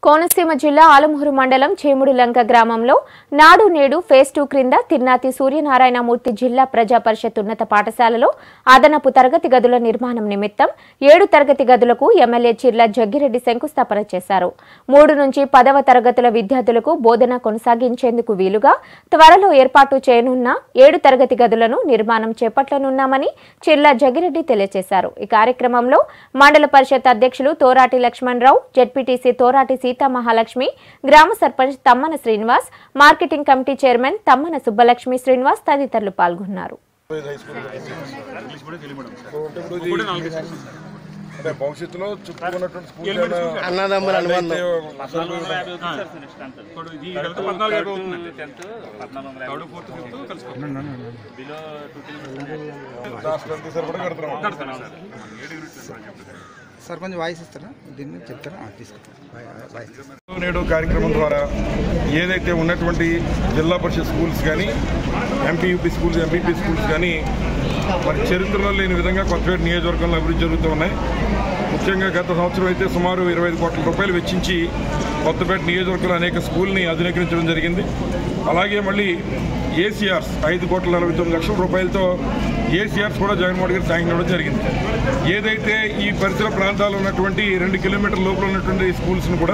కోనసీమ జిల్లా ఆలమూరు మండలం చేముడులంక గ్రామంలో నాడు నేడు ఫేజ్ టూ క్రింద తిర్నాతి సూర్యనారాయణమూర్తి జిల్లా ప్రజా పరిషత్ ఉన్నత పాఠశాలలో అదనపు తరగతి గదుల నిర్మాణం నిమిత్తం ఏడు తరగతి గదులకు ఎమ్మెల్యే చిర్ల జగ్గిరెడ్డి శంకుస్థాపన చేశారు మూడు నుంచి పదవ తరగతుల విద్యార్థులకు బోధన కొనసాగించేందుకు వీలుగా త్వరలో ఏర్పాటు చేయనున్న ఏడు తరగతి గదులను నిర్మాణం చేపట్టనున్నామని చిర్ల జగ్గిరెడ్డి తెలియజేశారు ఈ కార్యక్రమంలో మండల పరిషత్ అధ్యక్షులు తోరాటి లక్ష్మణరావు జెడ్పీటీసీ తోరాటి సీతా మహాలక్ష్మి గ్రామ sarpanch Tammana Srinivas marketing committee chairman Tammana Subbalakshmi Srinivas తదితరులు పాల్గొన్నారు అంటే భవిష్యత్తులో చుట్టుకున్నటువంటి స్కూల్ ఏమైనా అన్నదమ్ముల అనుబంధం అయితే ఇప్పుడు ఇది కలిపి పద్నాలుగు యాభై అవుతుందండి థర్డ్ ఫోర్త్ ఫిఫ్త్ కలుసుకోండి రాష్ట్రానికి సరిపడా కడుతున్నాం సర్పంచ్ వాయిస్ ఇస్తారా దీన్ని చెప్తారా ఆ, తీసుకుంటాం వాయి- వాయిస్ నేడు కార్యక్రమం ద్వారా ఏదైతే ఉన్నటువంటి జిల్లా పరిషత్ స్కూల్స్ కానీ ఎంపీయూపీ స్కూల్స్ ఎంపీపీ స్కూల్స్ కానీ మరి చరిత్రలో లేని విధంగా కొత్తపేట నియోజకవర్గంలో అభివృద్ధి జరుగుతూ ఉన్నాయి ముఖ్యంగా గత సంవత్సరం అయితే సుమారు ఇరవై ఐదు కోట్ల రూపాయలు వెచ్చించి కొత్తపేట నియోజకవర్గంలో అనేక స్కూల్ని ఆధునీకరించడం జరిగింది అలాగే మళ్ళీ ఏసీఆర్స్ ఐదు కోట్ల నలభై తొమ్మిది లక్షల రూపాయలతో ఏసీఆర్స్ కూడా జగన్మోహన్ గారు సాయం ఇవ్వడం జరిగింది ఏదైతే ఈ పరిసర ప్రాంతాల్లో ఉన్నటువంటి రెండు కిలోమీటర్ల లోపల ఉన్నటువంటి స్కూల్స్ను కూడా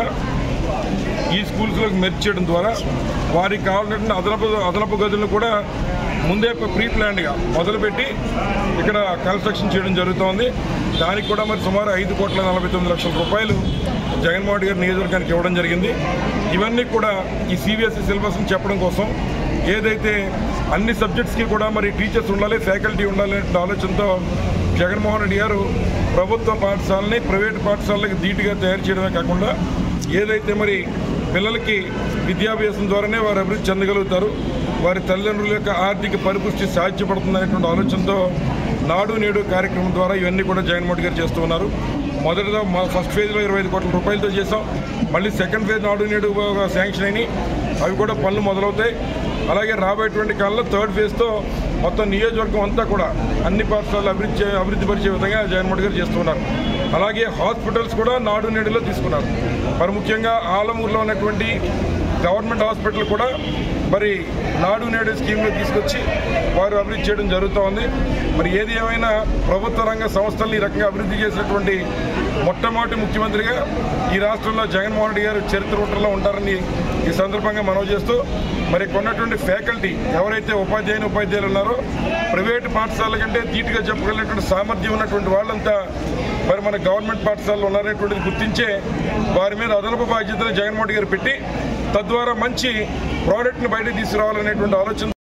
ఈ స్కూల్స్లోకి మెర్చ్ చేయడం ద్వారా వారికి కావాల్సినటువంటి అదనపు అదనపు గదులను కూడా ముందే ప్రీ ప్లాన్డ్గా మొదలుపెట్టి ఇక్కడ కన్స్ట్రక్షన్ చేయడం జరుగుతోంది దానికి కూడా మరి సుమారు ఐదు కోట్ల నలభై తొమ్మిది లక్షల రూపాయలు జగన్మోహన్ రెడ్డి గారి నియోజకవర్గానికి ఇవ్వడం జరిగింది ఇవన్నీ కూడా ఈ సిబిఎస్ఈ సిలబస్ని చెప్పడం కోసం ఏదైతే అన్ని సబ్జెక్ట్స్కి కూడా మరి టీచర్స్ ఉండాలి ఫ్యాకల్టీ ఉండాలి అనే ఆలోచనతో జగన్మోహన్ రెడ్డి గారు ప్రభుత్వ పాఠశాలని ప్రైవేట్ పాఠశాలకి ధీటుగా తయారు చేయడమే కాకుండా ఏదైతే మరి పిల్లలకి విద్యాభ్యాసం ద్వారానే వారు అభివృద్ధి చెందగలుగుతారు వారి తల్లిదండ్రుల యొక్క ఆర్థిక పరిపుష్టి సాధ్యపడుతుందనేటువంటి ఆలోచనతో నాడు నేడు కార్యక్రమం ద్వారా ఇవన్నీ కూడా జగన్మోహన్ గారు చేస్తూ ఉన్నారు మొదటిగా మా ఫస్ట్ ఫేజ్లో ఇరవై ఐదు కోట్ల రూపాయలతో చేసాం మళ్ళీ సెకండ్ ఫేజ్ నాడు నేడు శాంక్షన్ అయినాయి అవి కూడా పనులు మొదలవుతాయి అలాగే రాబోయేటువంటి కాలంలో థర్డ్ ఫేజ్తో మొత్తం నియోజకవర్గం అంతా కూడా అన్ని పాఠశాలలు అభివృద్ధి చే- అభివృద్ధి పరిచే విధంగా జగన్మోహన్ గారు చేస్తున్నారు అలాగే హాస్పిటల్స్ కూడా నాడు నేడులో తీసుకున్నారు మరి ముఖ్యంగా ఆలమూరులో ఉన్నటువంటి గవర్నమెంట్ హాస్పిటల్ కూడా మరి నాడు నేడు స్కీమ్లో తీసుకొచ్చి వారు అభివృద్ధి చేయడం జరుగుతూ ఉంది మరి ఏది ఏమైనా ప్రభుత్వ రంగ సంస్థల్ని ఈ రకంగా అభివృద్ధి చేసినటువంటి మొట్టమొదటి ముఖ్యమంత్రిగా ఈ రాష్ట్రంలో జగన్మోహన్ రెడ్డి గారు చరిత్ర ఉంటలో ఉంటారని ఈ సందర్భంగా మనవి చేస్తూ మరి కొన్నటువంటి ఫ్యాకల్టీ ఎవరైతే ఉపాధ్యాయుని ఉపాధ్యాయులు ఉన్నారో ప్రైవేటు పాఠశాలల కంటే ధీటుగా చెప్పగలిగినటువంటి సామర్థ్యం ఉన్నటువంటి వాళ్ళంతా మరి మన గవర్నమెంట్ పాఠశాలలో ఉన్నారనేటువంటిది గుర్తించే వారి మీద అదనపు బాధ్యతలు జగన్మోహన్ రెడ్డి గారు పెట్టి తద్వారా మంచి ప్రోడక్ట్ని బయటకు తీసుకురావాలనేటువంటి ఆలోచన